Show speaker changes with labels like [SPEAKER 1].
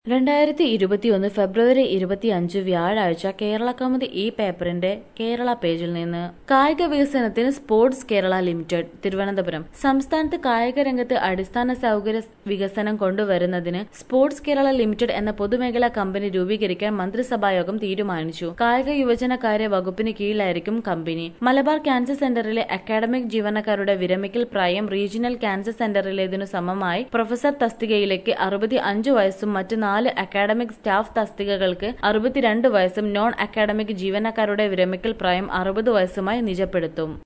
[SPEAKER 1] രണ്ടായിരത്തി ഇരുപത്തിയൊന്ന് ഫെബ്രുവരി ഇരുപത്തിയഞ്ച് വ്യാഴാഴ്ച കേരള കൗമുദി ഈ പേപ്പറിന്റെ കേരള പേജിൽ നിന്ന് കായിക വികസനത്തിന് സ്പോർട്സ് കേരള ലിമിറ്റഡ് തിരുവനന്തപുരം സംസ്ഥാനത്ത് കായിക രംഗത്ത് അടിസ്ഥാന സൗകര്യ വികസനം കൊണ്ടുവരുന്നതിന് സ്പോർട്സ് കേരള ലിമിറ്റഡ് എന്ന പൊതുമേഖലാ കമ്പനി രൂപീകരിക്കാൻ മന്ത്രിസഭായോഗം തീരുമാനിച്ചു കായിക യുവജനകാര്യ വകുപ്പിന് കീഴിലായിരിക്കും കമ്പനി മലബാർ ക്യാൻസർ സെന്ററിലെ അക്കാഡമിക് ജീവനക്കാരുടെ വിരമിക്കൽ പ്രായം റീജിയണൽ ക്യാൻസർ സെന്ററിലേതിനു സമമായി പ്രൊഫസർ തസ്തികയിലേക്ക് അറുപത്തി അഞ്ച് വയസ്സും മറ്റ് നാല് അക്കാഡമിക് സ്റ്റാഫ് തസ്തികകൾക്ക് അറുപത്തിരണ്ട് വയസ്സും നോൺ അക്കാഡമിക് ജീവനക്കാരുടെ വിരമിക്കൽ പ്രായം അറുപത് വയസ്സുമായി നിജപ്പെടുത്തും